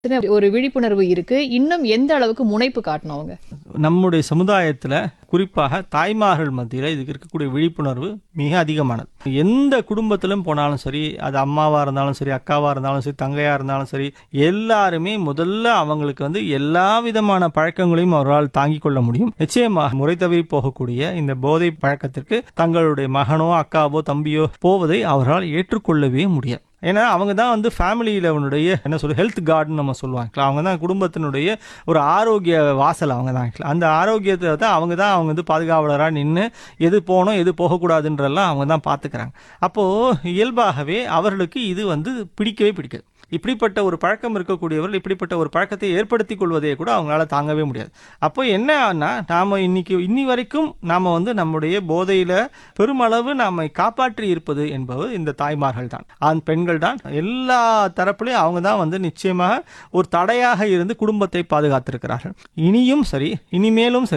ஒரு விழிப்புணர்வு இருக்கு இன்னும் எந்த அளவுக்கு முனைப்பு காட்டணும் அவங்க நம்முடைய சமுதாயத்தில் குறிப்பாக தாய்மார்கள் மத்தியில் இதுக்கு இருக்கக்கூடிய விழிப்புணர்வு மிக அதிகமானது எந்த குடும்பத்திலும் போனாலும் சரி அது அம்மாவாக இருந்தாலும் சரி அக்காவாக இருந்தாலும் சரி தங்கையாக இருந்தாலும் சரி எல்லாருமே முதல்ல அவங்களுக்கு வந்து எல்லா விதமான பழக்கங்களையும் அவரால் தாங்கிக் கொள்ள முடியும் நிச்சயமாக முறை தவறி போகக்கூடிய இந்த போதை பழக்கத்திற்கு தங்களுடைய மகனோ அக்காவோ தம்பியோ போவதை அவரால் ஏற்றுக்கொள்ளவே முடியாது ஏன்னா அவங்க தான் வந்து ஃபேமிலியில் அவனுடைய என்ன சொல்ற ஹெல்த் கார்டுன்னு நம்ம சொல்லுவாங்க அவங்க தான் குடும்பத்தினுடைய ஒரு ஆரோக்கிய வாசல் அவங்க தான் அந்த ஆரோக்கியத்தை தான் அவங்க தான் அவங்க வந்து பாதுகாவலராக நின்று எது போகணும் எது போகக்கூடாதுன்றெல்லாம் அவங்க தான் பார்த்துக்கிறாங்க அப்போது இயல்பாகவே அவர்களுக்கு இது வந்து பிடிக்கவே பிடிக்காது இப்படிப்பட்ட ஒரு பழக்கம் இருக்கக்கூடியவர்கள் இப்படிப்பட்ட ஒரு பழக்கத்தை ஏற்படுத்தி கொள்வதை கூட அவங்களால தாங்கவே முடியாது அப்போ என்ன ஆனா நாம இன்னைக்கு இன்னி வரைக்கும் நாம வந்து நம்முடைய போதையில பெருமளவு நாம காப்பாற்றி இருப்பது என்பது இந்த தாய்மார்கள் தான் ஆண் பெண்கள் தான் எல்லா தரப்புலையும் அவங்க தான் வந்து நிச்சயமாக ஒரு தடையாக இருந்து குடும்பத்தை பாதுகாத்திருக்கிறார்கள் இனியும் சரி இனிமேலும் சரி